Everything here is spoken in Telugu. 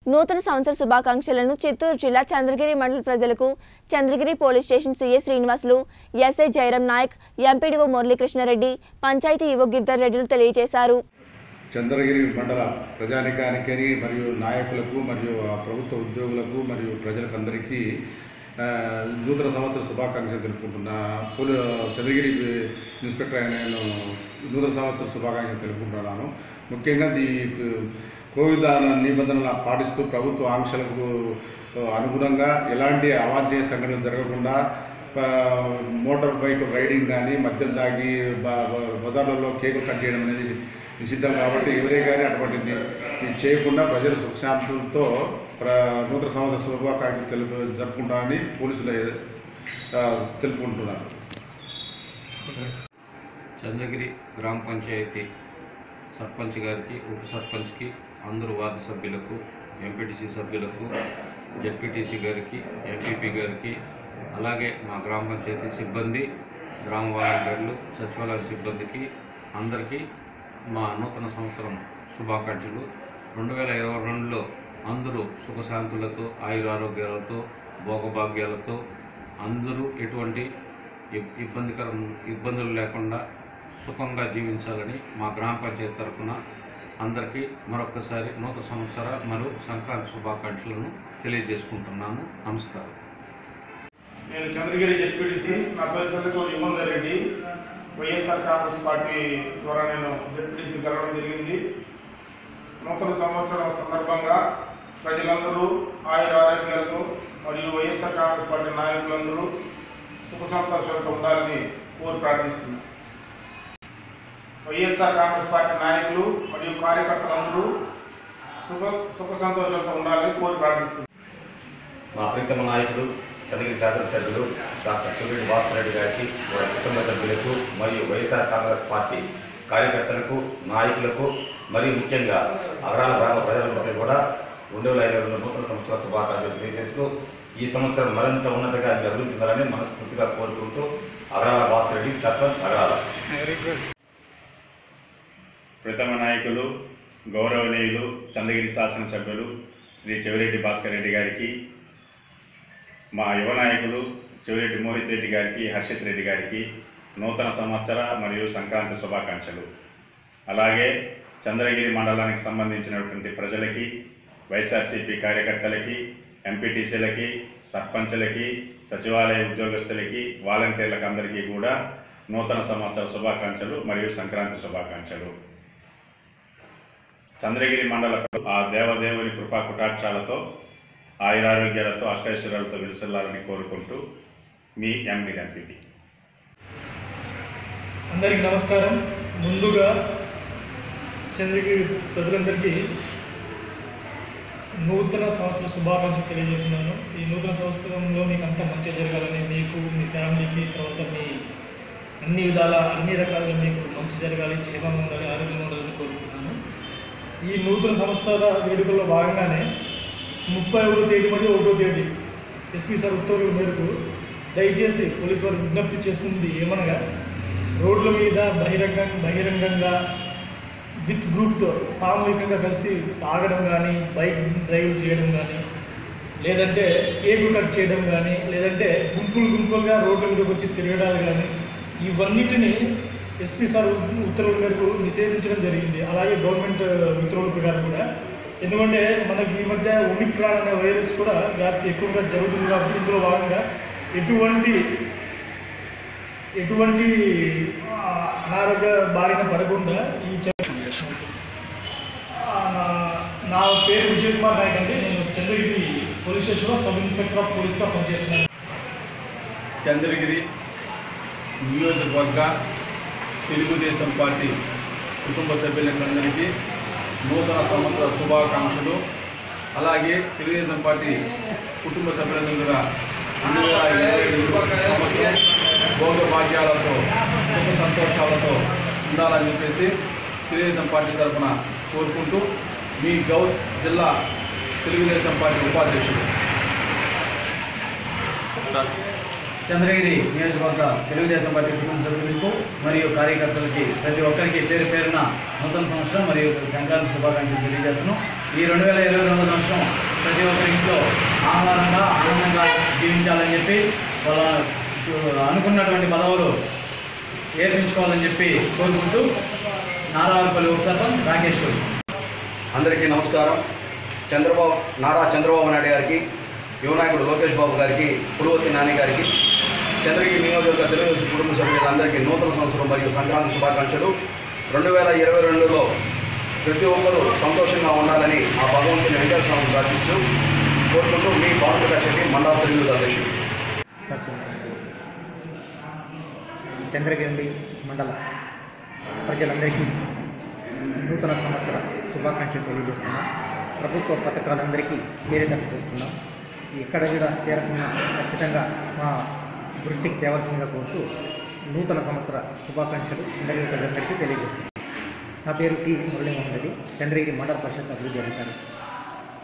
నూతన సంవత్సర శుభాకాంక్షలను చిత్తూరు జిల్లా చంద్రగిరి మండల ప్రజలకు Chandragiri police station CA Srinivasulu SI Jayaram Naik MPDO Muralikrishna Reddy panchayat EO Giridhar రెడ్డిలు తెలియజేశారు చంద్రగిరి మండల ప్రజానికానికి మరియు నాయకులకు మరియు ఆ ప్రభుత్వ ఉద్యోగులకు మరియు ప్రజలకు అందరికీ ఆ, నూతన సంవత్సర శుభాకాంక్షలు తెలుపుకుంటున్నా పోలీ చంద్రగిరి ఇన్స్పెక్టర్ అయిన నేను నూతన సంవత్సర శుభాకాంక్షలు తెలుపుకుంటున్నాను ముఖ్యంగా ఈ కోవిడ్ నిబంధనలు పాటిస్తూ ప్రభుత్వ ఆంక్షలకు అనుగుణంగా ఎలాంటి అవాంఛనీయ సంఘటనలు జరగకుండా ఆ, మోటార్ బైక్ రైడింగ్ కానీ మద్యం తాగి బ- బ- బజార్లలో కేకులు కట్ చేయడం అనేది నిషిద్ధం కాబట్టి ఎవరే కానీ అటువంటిది ఇది చేయకుండా ప్రజలు సుఖశాంతులతో ప్ర నూతన సంవత్సర శుభాకాంక్షలు తెలుపు జరుపుకుంటామని పోలీసులు ఆ, తెలుపుకుంటున్నారు చంద్రగిరి గ్రామ పంచాయతీ సర్పంచ్ గారికి ఉప సర్పంచ్కి అందరు వార్డు సభ్యులకు ఎంపీటీసీ సభ్యులకు జడ్పీటీసీ గారికి ఎంపీపీ గారికి అలాగే మా గ్రామ పంచాయతీ సిబ్బంది గ్రామ వాలంటీర్లు సచివాలయ సిబ్బందికి అందరికీ మా నూతన సంవత్సరం శుభాకాంక్షలు రెండు వేల ఇరవై రెండులో అందరూ సుఖశాంతులతో ఆయురారోగ్యాలతో భోగభాగ్యాలతో అందరూ ఎటువంటి ఇబ్- ఇబ్బందికరం ఇబ్బందులు లేకుండా సుఖంగా జీవించాలని మా గ్రామ పంచాయతీ తరఫున అందరికీ మరొకసారి నూతన సంవత్సర మరియు సంక్రాంతి శుభాకాంక్షలను తెలియజేసుకుంటున్నాము నమస్కారం నేను చంద్రగిరి జెడ్పీటీసీ నా పేరు చంద్రకోటి యుమందర్ రెడ్డి వైఎస్ఆర్ కాంగ్రెస్ పార్టీ ద్వారా నేను జెడ్పీటీసీ కలవడం జరిగింది నూతన సంవత్సరం సందర్భంగా ప్రజలందరూ ఆయుర ఆరోగ్యాలతో మరియు వైఎస్ఆర్ కాంగ్రెస్ పార్టీ నాయకులందరూ సుఖ సంతోషాలతో ఉండాలని కోరి ప్రార్థిస్తున్నాను వైఎస్ఆర్ కాంగ్రెస్ పార్టీ నాయకులు మరియు కార్యకర్తలందరూ సుఖ సుఖ సంతోషాలతో ఉండాలని కోరి ప్రార్థిస్తున్నాను మా ప్రీతమ నాయకుడు చంద్రగిరి శాసనసభ్యులు డాక్టర్ చెవిరెడ్డి భాస్కర్ రెడ్డి గారికి వారి కుటుంబ సభ్యులకు మరియు వైఎస్ఆర్ కాంగ్రెస్ పార్టీ కార్యకర్తలకు నాయకులకు మరియు ముఖ్యంగా అగ్రాల గ్రామ ప్రజలందరికీ కూడా రెండు వేల ఇరవై రెండు నూతన సంవత్సర శుభాకాంక్షలు తెలియజేస్తూ ఈ సంవత్సరం మరింత ఉన్నతగా మీరు అభివృద్ధి చెందాలని మనస్ఫూర్తిగా కోరుకుంటూ అగ్రాల భాస్కర్ రెడ్డి సర్పంచ్ అగ్రాల ప్రథమ నాయకులు గౌరవనీయులు చంద్రగిరి శాసనసభ్యులు శ్రీ చెవిరెడ్డి భాస్కర్ రెడ్డి గారికి మా యువ నాయకులు చెవిరెడ్డి మోహిత్ రెడ్డి గారికి హర్షిత్ రెడ్డి గారికి నూతన సంవత్సర మరియు సంక్రాంతి శుభాకాంక్షలు అలాగే చంద్రగిరి మండలానికి సంబంధించినటువంటి ప్రజలకి వైఎస్ఆర్సీపీ కార్యకర్తలకి ఎంపీటీసీలకి సర్పంచులకి సచివాలయ ఉద్యోగస్తులకి వాలంటీర్లకు అందరికీ కూడా నూతన సంవత్సర శుభాకాంక్షలు మరియు సంక్రాంతి శుభాకాంక్షలు చంద్రగిరి మండల ఆ దేవదేవుని కృపా కుటాక్షాలతో ఆయురారోగ్యాలతో అష్టైశ్వర్యాలతో విలసిల్లాలని కోరుకుంటూ మీ ఎంపీ ఎంపీపీ అందరికీ నమస్కారం ముందుగా చంద్రగిరి ప్రజలందరికీ నూతన సంవత్సర శుభాకాంక్షలు తెలియజేస్తున్నాను ఈ నూతన సంవత్సరంలో మీకు అంతా మంచి జరగాలని మీకు మీ ఫ్యామిలీకి తర్వాత మీ అన్ని విధాల అన్ని రకాలుగా మీకు మంచి జరగాలి క్షేమంగా ఉండాలి ఆరోగ్యంగా ఉండాలని కోరుకుంటున్నాను ఈ నూతన సంవత్సర వేడుకల్లో భాగంగానే ముప్పై ఒకటో తేదీ మరియు ఒకటో తేదీ ఎస్పీ సార్ ఉత్తర్వుల మేరకు దయచేసి పోలీసు వారు విజ్ఞప్తి చేసుకుంది ఏమనగా రోడ్ల మీద బహిరంగ బహిరంగంగా విత్ గ్రూప్తో సామూహికంగా కలిసి తాగడం కానీ బైక్ డ్రైవ్ చేయడం కానీ లేదంటే కేకులు కట్ చేయడం కానీ లేదంటే గుంపులు గుంపులుగా రోడ్ల మీదకి వచ్చి తిరగడాలు కానీ ఇవన్నిటిని ఎస్పీ సార్ ఉత్తర్వుల మేరకు నిషేధించడం జరిగింది అలాగే గవర్నమెంట్ ఉత్తర్వుల ప్రకారం కూడా ఎందుకంటే మనకి ఈ మధ్య ఒమిక్రాన్ అనే వైరస్ కూడా వ్యాప్తి ఎక్కువగా జరుగుతుంది కాబట్టి ఇందులో భాగంగా ఎటువంటి ఎటువంటి ఆ, అనారోగ్య బారిన పడకుండా ఈ చ- ఆ, నా- నా పేరు విజయ్ కుమార్ నాయక్ అండి నేను చంద్రగిరి పోలీస్ స్టేషన్లో సబ్ ఇన్స్పెక్టర్ ఆఫ్ పోలీస్గా పనిచేస్తున్నాను చంద్రగిరి నియోజకవర్గ తెలుగుదేశం పార్టీ కుటుంబ సభ్యులందరికీ నూతన సంవత్సర శుభాకాంక్షలు అలాగే తెలుగుదేశం పార్టీ కుటుంబ సభ్యులందరూ కూడా రెండు వేల ఇరవై ఐదు సంవత్సరం భోగ భాగ్యాలతో సుఖ సంతోషాలతో ఉండాలని చెప్పేసి తెలుగుదేశం పార్టీ తరఫున కోరుకుంటూ మీ గౌస్ జిల్లా తెలుగుదేశం పార్టీ ఉపాధ్యక్షుడు చంద్రగిరి నియోజకవర్గ తెలుగుదేశం పార్టీ కుటుంబ సభ్యులకు మరియు కార్యకర్తలకి ప్రతి ఒక్కరికి పేరు పేరున నూతన సంవత్సరం మరియు సంక్రాంతి శుభాకాంక్షలు తెలియజేస్తున్నాం ఈ రెండు వేల ఇరవై రెండో సంవత్సరం ఆహ్లాదంగా ఆనందంగా జీవించాలని చెప్పి వాళ్ళ అనుకున్నటువంటి పదవులు ఏర్పించుకోవాలని చెప్పి కోరుకుంటూ నారాయణపల్లి ఉప సర్పంచ్ రాకేశ్వర్ అందరికీ నమస్కారం చంద్రబాబు నారా చంద్రబాబు నాయుడు గారికి యువనాయకుడు లోకేష్ బాబు గారికి పులువతి నాని గారికి చంద్రగిరి నియోజకవర్గ తెలుగుదేశం కుటుంబ సభ్యులందరికీ నూతన సంవత్సరం మరియు సంక్రాంతి శుభాకాంక్షలు రెండు వేల ఇరవై రెండులో ప్రతి ఒక్కరూ సంతోషంగా ఉండాలని ఆ భగవంతుని వెంకటేశ్వర స్వామిని ప్రార్థిస్తూ కోరుకుంటూ మీ పవన్ ప్రకాష్ రెడ్డి మండల తెలుగు అధ్యక్షుడు చంద్రగిరి మండల ప్రజలందరికీ నూతన సంవత్సర శుభాకాంక్షలు తెలియజేస్తున్నాం ప్రభుత్వ పథకాలందరికీ చేరేటట్టు చేస్తున్నాం ఎక్కడ కూడా చేరకుండా ఖచ్చితంగా మా దృష్టికి తేవాల్సిందిగా కోరుతూ నూతన సంవత్సర శుభాకాంక్షలు చంద్రగిరి ప్రజలందరికీ తెలియజేస్తున్నాం నా పేరు టి మురళీమోహన్ రెడ్డి చంద్రగిరి మండల పరిషత్ అభివృద్ధి అధికారి